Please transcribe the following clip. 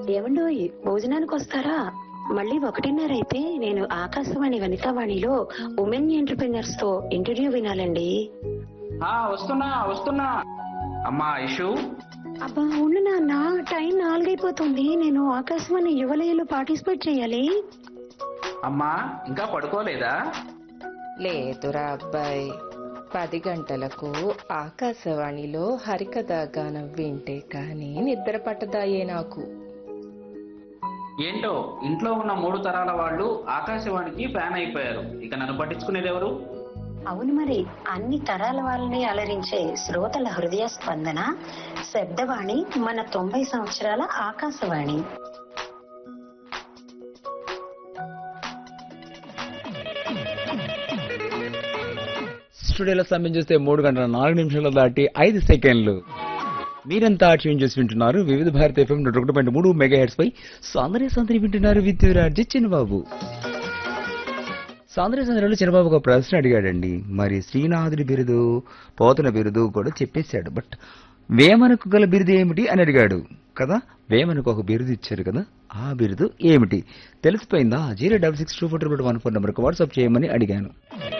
ఏమండోయ్ భోజనానికి వస్తారా మళ్ళీ ఒకటిన్నర అయితే నేను ఆకాశవాణి వనితావాణిలో ఉమెన్ ఎంటర్ప్రినర్స్ తో ఇంటర్వ్యూ వినాలండి ఆ వస్తున్నా వస్తున్నా అమ్మా ఇషు అబ్బా ఉండు నాన్న టైం నాలుగైపోతుంది నేను ఆకాశవాణి యువలయలో పార్టిసిపేట్ చేయాలి అమ్మా ఇంకా పడుకోలేదా లేదురా అబ్బాయి పది గంటలకు ఆకాశవాణిలో హరికథ గానం వింటే కానీ నిద్ర పట్టదాయే నాకు ఏంటో ఇంట్లో ఉన్న మూడు తరాల వాళ్ళు ఆకాశవాణికి ఫ్యాన్ అయిపోయారు ఇక నన్ను పట్టించుకునేది ఎవరు అవును మరి అన్ని తరాల వాళ్ళని అలరించే శ్రోతల హృదయ స్పందన శబ్దవాణి మన తొంభై సంవత్సరాల ఆకాశవాణి స్టూడియోలో సమయం చూస్తే మూడు గంటల నాలుగు నిమిషాలు దాటి ఐదు సెకండ్లు మీరంతా ట్యూన్ చేసి వింటున్నారు వివిధ భారత ఎఫ్ఎం నూట ఒకటి పాయింట్ మూడు మెగా హెడ్స్ పై సౌందర్య సందరి వింటున్నారు విద్యురాజ్ చిన్నబాబు సౌందర్య సందరిలో చిన్నబాబు ఒక ప్రశ్న అడిగాడండి మరి శ్రీనాథుడి బిరుదు పోతన బిరుదు కూడా చెప్పేశాడు బట్ వేమనకు గల బిరుదు ఏమిటి అని అడిగాడు కదా వేమనకు ఒక బిరుదు ఇచ్చారు కదా ఆ బిరుదు ఏమిటి తెలిసిపోయిందా zero double six two four one four నెంబర్కి వాట్సాప్ చేయమని అడిగాను